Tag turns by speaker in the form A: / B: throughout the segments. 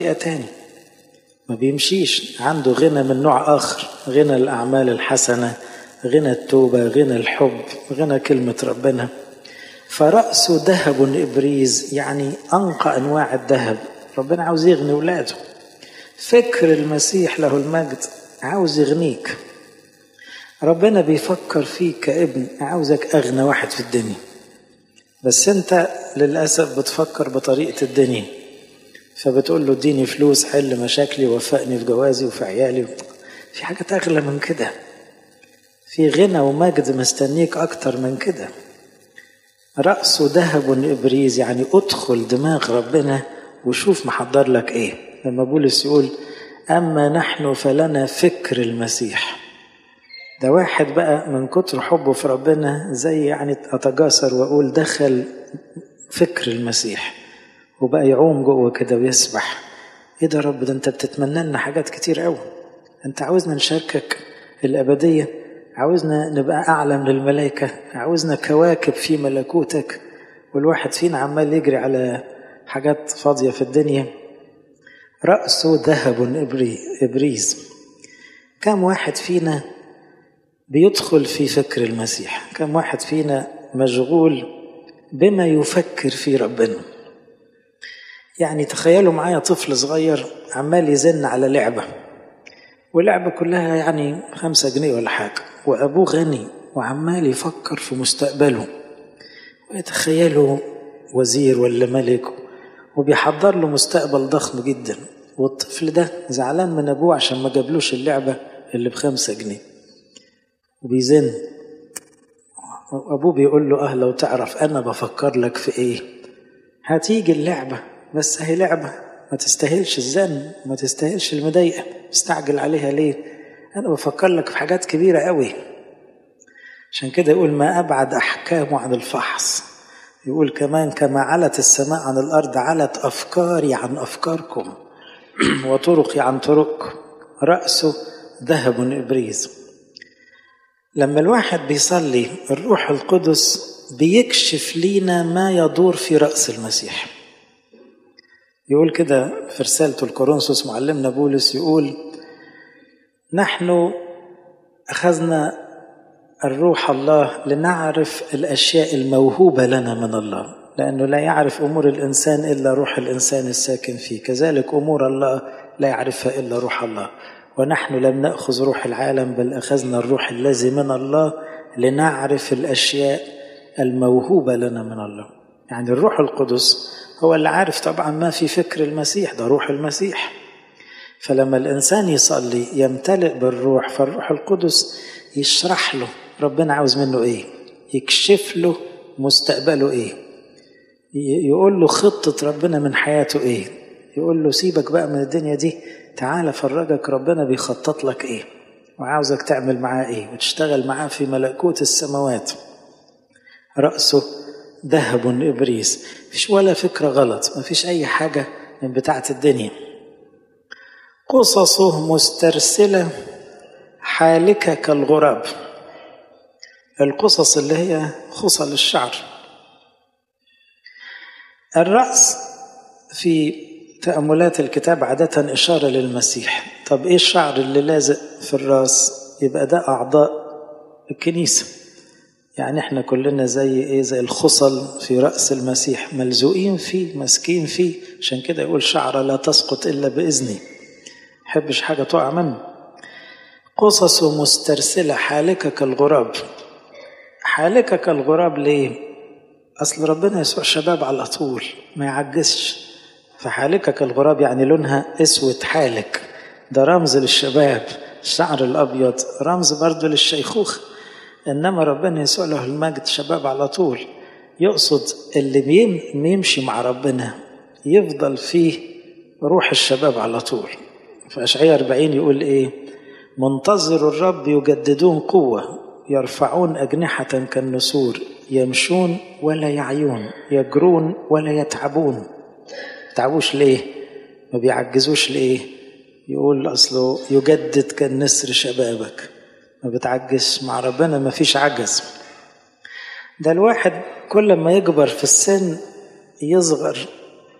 A: تاني ما بيمشيش عنده غنى من نوع آخر غنى الأعمال الحسنة غنى التوبة غنى الحب غنى كلمة ربنا فرأسه ذهب إبريز يعني أنقى أنواع الذهب ربنا عاوز يغني ولاده فكر المسيح له المجد عاوز يغنيك ربنا بيفكر فيك كابن عاوزك أغنى واحد في الدنيا بس أنت للأسف بتفكر بطريقة الدنيا فبتقول له اديني فلوس حل مشاكلي وفقني في جوازي وفي عيالي في حاجات أغلى من كده في غنى ومجد مستنيك أكتر من كده رأسه ذهب إبريز يعني أدخل دماغ ربنا وشوف محضر لك إيه لما بولس يقول أما نحن فلنا فكر المسيح ده واحد بقى من كتر حبه في ربنا زي يعني أتجاسر وأقول دخل فكر المسيح وبقى يعوم جوه كده ويسبح ايه ده رب ده انت بتتمنى لنا حاجات كتير قوي انت عاوزنا نشاركك الابديه عاوزنا نبقى اعلى من الملائكه عاوزنا كواكب في ملكوتك والواحد فينا عمال يجري على حاجات فاضيه في الدنيا راسه ذهب إبري ابريز كم واحد فينا بيدخل في فكر المسيح كم واحد فينا مشغول بما يفكر في ربنا يعني تخيلوا معايا طفل صغير عمال يزن على لعبة ولعبة كلها يعني خمسة جنيه ولا حاجة وأبوه غني وعمال يفكر في مستقبله ويتخيله وزير ولا ملك وبيحضر له مستقبل ضخم جدا والطفل ده زعلان من أبوه عشان ما جابلوش اللعبة اللي بخمسة جنيه وبيزن أبوه بيقول له أه لو تعرف أنا بفكر لك في إيه هتيجي اللعبة بس هي لعبة ما تستاهلش الزن ما تستاهلش المضايقة مستعجل عليها ليه أنا بفكر لك في حاجات كبيرة قوي عشان كده يقول ما أبعد أحكامه عن الفحص يقول كمان كما علت السماء عن الأرض علت أفكاري عن أفكاركم وطرقي عن طرقكم رأسه ذهب إبريز لما الواحد بيصلي الروح القدس بيكشف لينا ما يدور في رأس المسيح يقول كده في رسالته الكورنثوس معلمنا بولس يقول نحن أخذنا الروح الله لنعرف الأشياء الموهوبة لنا من الله لأنه لا يعرف أمور الإنسان إلا روح الإنسان الساكن فيه كذلك أمور الله لا يعرفها إلا روح الله ونحن لم نأخذ روح العالم بل أخذنا الروح الذي من الله لنعرف الأشياء الموهوبة لنا من الله يعني الروح القدس هو اللي عارف طبعا ما في فكر المسيح ده روح المسيح فلما الإنسان يصلي يمتلئ بالروح فالروح القدس يشرح له ربنا عاوز منه إيه يكشف له مستقبله إيه يقول له خطة ربنا من حياته إيه يقول له سيبك بقى من الدنيا دي تعالى فرجك ربنا بيخطط لك إيه وعاوزك تعمل معاه إيه وتشتغل معاه في ملكوت السماوات رأسه ذهب إبريس مفيش ولا فكرة غلط مفيش أي حاجة من بتاعة الدنيا قصصه مسترسلة حالكة كالغراب القصص اللي هي خصل الشعر الرأس في تأملات الكتاب عادة إشارة للمسيح طب إيه الشعر اللي لازق في الرأس يبقى ده أعضاء الكنيسة يعني احنا كلنا زي ايه زي الخصل في رأس المسيح ملزوقين فيه ماسكين فيه عشان كده يقول شعر لا تسقط إلا بإذني حبش حاجة تقع منه قصصه مسترسلة حالكة كالغراب حالكة كالغراب ليه أصل ربنا يسوع شباب على طول ما يعجزش فحالكة كالغراب يعني لونها اسود حالك ده رمز للشباب الشعر الأبيض رمز برضه للشيخوخة إنما ربنا يسوع له المجد شباب على طول يقصد اللي بيمشي مع ربنا يفضل فيه روح الشباب على طول في أشعية 40 يقول إيه منتظر الرب يجددون قوة يرفعون أجنحة كالنسور يمشون ولا يعيون يجرون ولا يتعبون تعبوش ليه ما بيعجزوش ليه يقول أصله يجدد كالنسر شبابك ما بتعجزش مع ربنا ما فيش عجز ده الواحد كل ما يكبر في السن يصغر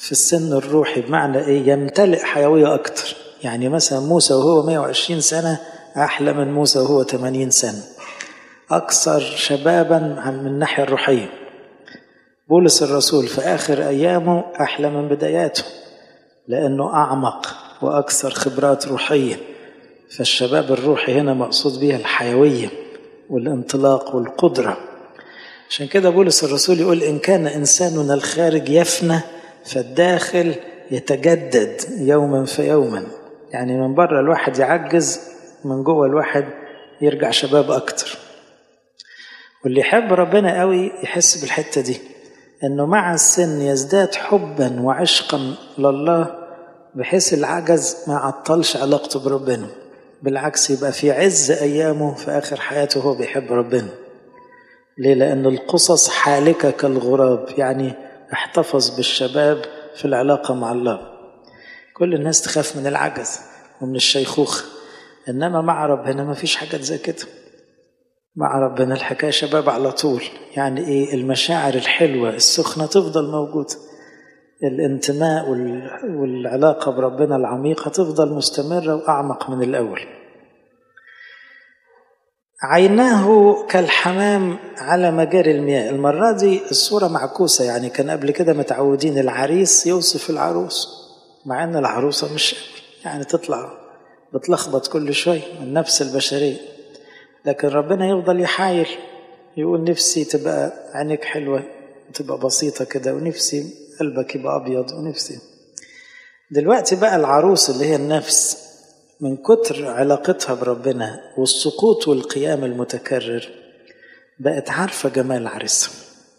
A: في السن الروحي بمعنى ايه يمتلئ حيوية اكتر يعني مثلا موسى وهو 120 سنة احلى من موسى وهو 80 سنة اكثر شبابا من الناحية الروحية بولس الرسول في اخر ايامه احلى من بداياته لانه اعمق واكثر خبرات روحيه فالشباب الروحي هنا مقصود بها الحيويه والانطلاق والقدره عشان كده بولس الرسول يقول ان كان انساننا الخارج يفنى فالداخل يتجدد يوما فيوما يعني من بره الواحد يعجز من جوه الواحد يرجع شباب اكتر واللي يحب ربنا قوي يحس بالحته دي انه مع السن يزداد حبا وعشقا لله بحيث العجز ما عطلش علاقته بربنا بالعكس يبقى في عز ايامه في اخر حياته هو بيحب ربنا ليه لان القصص حالكه كالغراب يعني احتفظ بالشباب في العلاقه مع الله كل الناس تخاف من العجز ومن الشيخوخه انما مع ربنا ما فيش حاجات زي كده مع ربنا الحكايه شباب على طول يعني ايه المشاعر الحلوه السخنه تفضل موجوده الانتماء والعلاقه بربنا العميقه تفضل مستمره واعمق من الاول عيناه كالحمام على مجاري المياه المرة دي الصورة معكوسة يعني كان قبل كده متعودين العريس يوصف العروس مع ان العروسة مش يعني تطلع بتلخبط كل شوي النفس البشرية لكن ربنا يفضل يحايل يقول نفسي تبقى عينك حلوة تبقى بسيطة كده ونفسي قلبك يبقى أبيض ونفسي دلوقتي بقى العروس اللي هي النفس من كتر علاقتها بربنا والسقوط والقيام المتكرر بقت عارفة جمال عريسها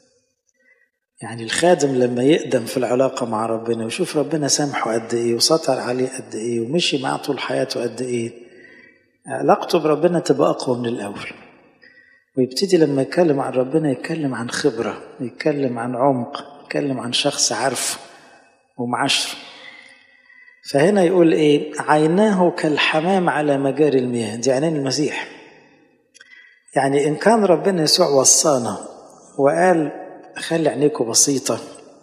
A: يعني الخادم لما يقدم في العلاقة مع ربنا ويشوف ربنا سامحه قد إيه وسطر عليه قد إيه ومشي معاه طول حياته قد إيه علاقته بربنا تبقى أقوى من الأول ويبتدي لما يتكلم عن ربنا يتكلم عن خبرة يتكلم عن عمق يتكلم عن شخص عارفه ومعاشره فهنا يقول ايه عيناه كالحمام على مجاري المياه دي عينين المسيح يعني ان كان ربنا يسوع وصانا وقال خلي عينيكم بسيطة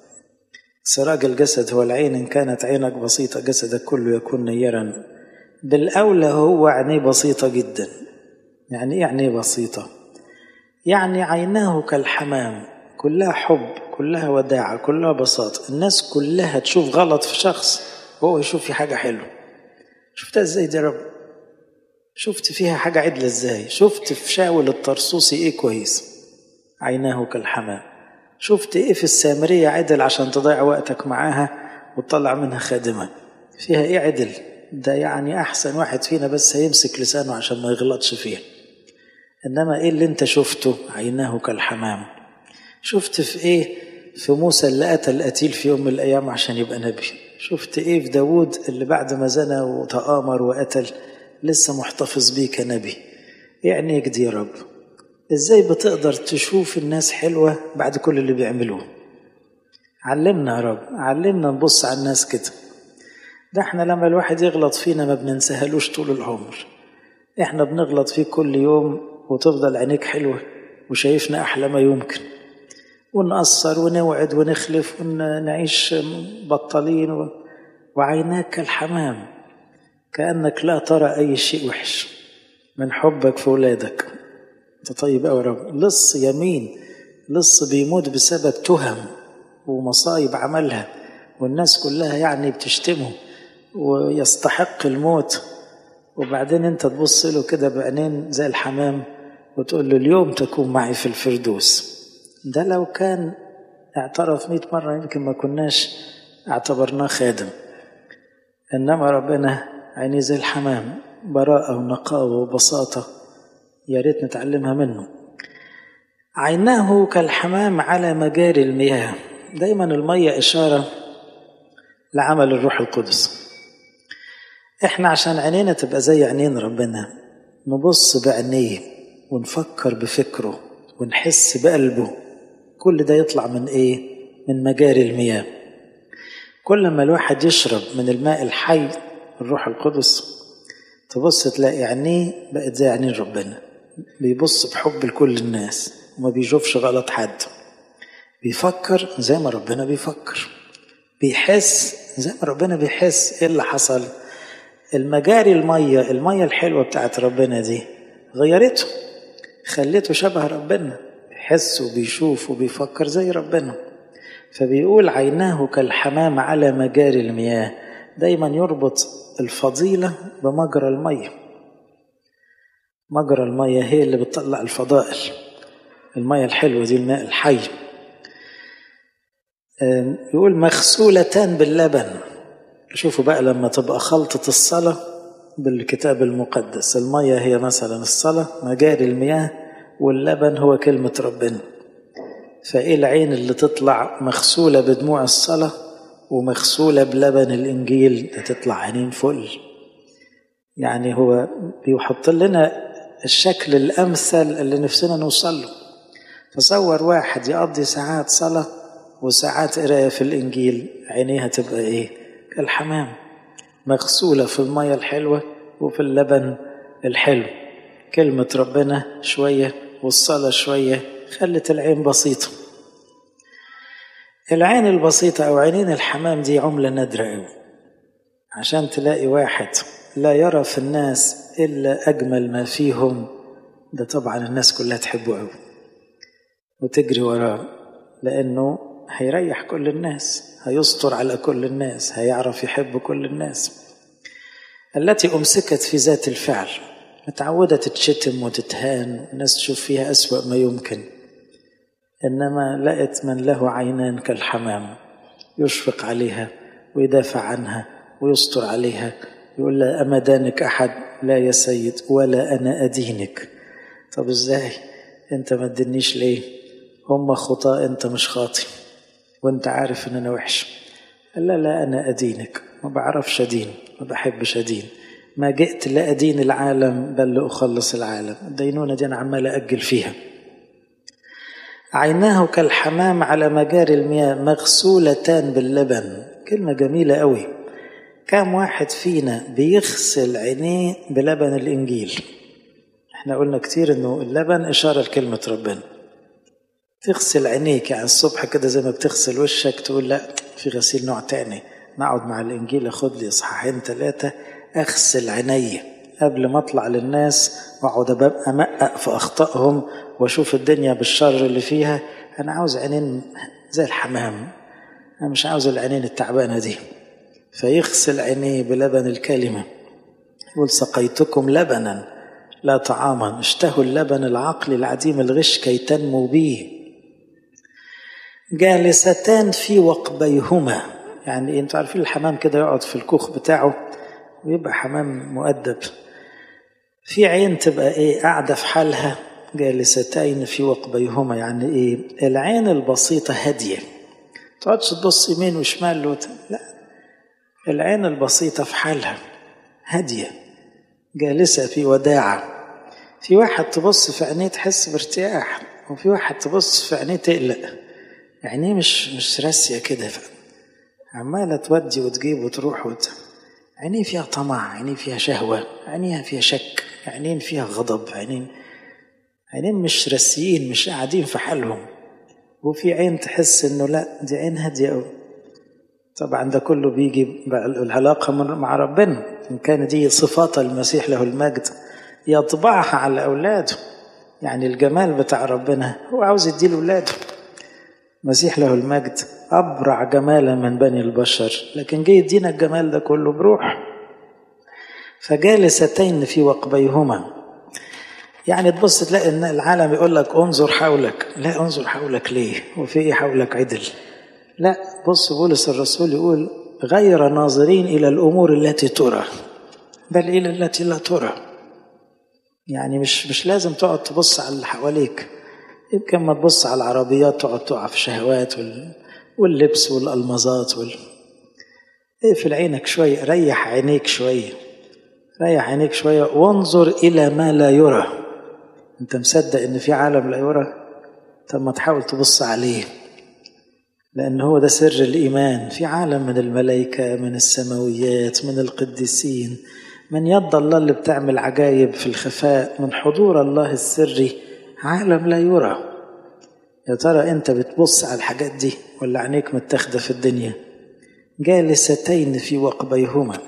A: سراج الجسد هو العين إن كانت عينك بسيطة جسدك كله يكون نيرا بالأولى هو عينيه بسيطة جدا يعني إيه عينيه بسيطة يعني عيناه كالحمام كلها حب كلها وداعة كلها بساطة الناس كلها تشوف غلط في شخص وهو يشوف في حاجة حلوة شفتها ازاي دي رب شفت فيها حاجة عدلة ازاي شفت في شاول الطرسوسي ايه كويس عيناه كالحمام شفت ايه في السامرية عدل عشان تضيع وقتك معاها وتطلع منها خادمة فيها ايه عدل ده يعني احسن واحد فينا بس هيمسك لسانه عشان ما يغلطش فيها انما ايه اللي انت شفته عيناه كالحمام شفت في ايه في موسى اللي قتل قتيل في يوم من الايام عشان يبقى نبي شفت ايه في داود اللي بعد ما زنى وتآمر وقتل لسه محتفظ بيه كنبي يعني دي يا رب ازاي بتقدر تشوف الناس حلوة بعد كل اللي بيعملوه علمنا يا رب علمنا نبص على الناس كده ده احنا لما الواحد يغلط فينا ما بننساهلوش طول العمر احنا بنغلط فيه كل يوم وتفضل عينيك حلوة وشايفنا أحلى ما يمكن ونقصر ونوعد ونخلف ونعيش بطالين و... وعيناك كالحمام كأنك لا ترى أي شيء وحش من حبك في ولادك انت طيب أوي رب لص يمين لص بيموت بسبب تهم ومصايب عملها والناس كلها يعني بتشتمه ويستحق الموت وبعدين انت تبص له كده بعينين زي الحمام وتقول له اليوم تكون معي في الفردوس ده لو كان اعترف مئة مرة يمكن ما كناش اعتبرناه خادم إنما ربنا عينيه زي الحمام براءة ونقاوة وبساطة يا ريت نتعلمها منه عيناه كالحمام على مجاري المياه دايما المية إشارة لعمل الروح القدس احنا عشان عينينا تبقى زي عينين ربنا نبص بعينيه ونفكر بفكره ونحس بقلبه كل ده يطلع من ايه من مجاري المياه كل ما الواحد يشرب من الماء الحي الروح القدس تبص تلاقي عينيه بقت زي عينين ربنا بيبص بحب لكل الناس وما بيشوفش غلط حد بيفكر زي ما ربنا بيفكر بيحس زي ما ربنا بيحس ايه اللي حصل المجاري المية المية الحلوة بتاعت ربنا دي غيرته خليته شبه ربنا بيحس وبيشوف وبيفكر زي ربنا فبيقول عيناه كالحمام على مجاري المياه دايما يربط الفضيلة بمجرى المية مجرى المية هي اللي بتطلع الفضائل المية الحلوة دي الماء الحي يقول مغسولتان باللبن شوفوا بقى لما تبقى خلطة الصلاة بالكتاب المقدس المية هي مثلا الصلاة مجاري المياه واللبن هو كلمة ربنا فإيه العين اللي تطلع مغسولة بدموع الصلاة ومغسولة بلبن الإنجيل تطلع عينين فل يعني هو بيحط لنا الشكل الأمثل اللي نفسنا نوصل له تصور واحد يقضي ساعات صلاة وساعات قراية في الإنجيل عينيها تبقى إيه كالحمام مغسولة في المية الحلوة وفي اللبن الحلو كلمة ربنا شوية والصلاة شوية خلت العين بسيطة العين البسيطة أو عينين الحمام دي عملة نادرة أوي عشان تلاقي واحد لا يرى في الناس إلا أجمل ما فيهم ده طبعا الناس كلها تحبه أوي وتجري وراه لأنه هيريح كل الناس هيستر على كل الناس هيعرف يحب كل الناس التي أمسكت في ذات الفعل متعودة تتشتم وتتهان الناس تشوف فيها أسوأ ما يمكن إنما لقت من له عينان كالحمام يشفق عليها ويدافع عنها ويستر عليها يقول لها أما دانك أحد لا يا سيد ولا أنا أدينك طب إزاي أنت ما تدنيش ليه هم خطاء أنت مش خاطي وأنت عارف إن أنا وحش قال لا لا أنا أدينك ما بعرفش أدين ما بحبش أدين ما جئت لأدين العالم بل لأخلص العالم الدينونة دي أنا عمال أجل فيها عيناه كالحمام على مجاري المياه مغسولتان باللبن كلمة جميلة قوي كم واحد فينا بيغسل عينيه بلبن الإنجيل احنا قلنا كتير انه اللبن إشارة لكلمة ربنا تغسل عينيك يعني الصبح كده زي ما بتغسل وشك تقول لا في غسيل نوع تاني نقعد مع الإنجيل أخد لي إصحاحين ثلاثة أغسل عيني قبل ما أطلع للناس وأقعد أبقى أمقق في أخطائهم وأشوف الدنيا بالشر اللي فيها أنا عاوز عينين زي الحمام أنا مش عاوز العينين التعبانة دي فيغسل عينيه بلبن الكلمة يقول سقيتكم لبنا لا طعاما اشتهوا اللبن العقل العديم الغش كي تنمو به جالستان في وقبيهما يعني انتوا عارفين الحمام كده يقعد في الكوخ بتاعه ويبقى حمام مؤدب في عين تبقى ايه قاعده في حالها جالستين في وقبيهما يعني ايه العين البسيطه هاديه تقعدش تبص يمين وشمال وت... لا العين البسيطه في حالها هاديه جالسه في وداعه في واحد تبص في عينيه تحس بارتياح وفي واحد تبص في عينيه تقلق عينيه مش مش راسيه كده عماله تودي وتجيب وتروح وت... عينيه فيها طمع عينيه فيها شهوة عينيها فيها شك عينين فيها غضب عينين عينين مش راسيين مش قاعدين في حالهم وفي عين تحس انه لا دي عين هادية قوي طبعا ده كله بيجي العلاقة مع ربنا إن كان دي صفات المسيح له المجد يطبعها على أولاده يعني الجمال بتاع ربنا هو عاوز يديه لأولاده المسيح له المجد أبرع جمالا من بني البشر لكن جه يدينا الجمال ده كله بروح فجالستين في وقبيهما يعني تبص تلاقي ان العالم يقول لك انظر حولك لا انظر حولك ليه وفي ايه حولك عدل لا بص بولس الرسول يقول غير ناظرين الى الامور التي ترى بل الى التي لا ترى يعني مش مش لازم تقعد تبص على اللي حواليك يمكن ما تبص على العربيات تقعد تقع في شهوات وال... واللبس والألمازات وال... اقفل عينك شوية ريح عينيك شوية ريح عينيك شوية وانظر إلى ما لا يرى أنت مصدق إن في عالم لا يرى طب ما تحاول تبص عليه لأن هو ده سر الإيمان في عالم من الملائكة من السماويات من القديسين من يد الله اللي بتعمل عجايب في الخفاء من حضور الله السري عالم لا يرى يا ترى انت بتبص على الحاجات دي ولا عينيك متاخده في الدنيا جالستين في وقبيهما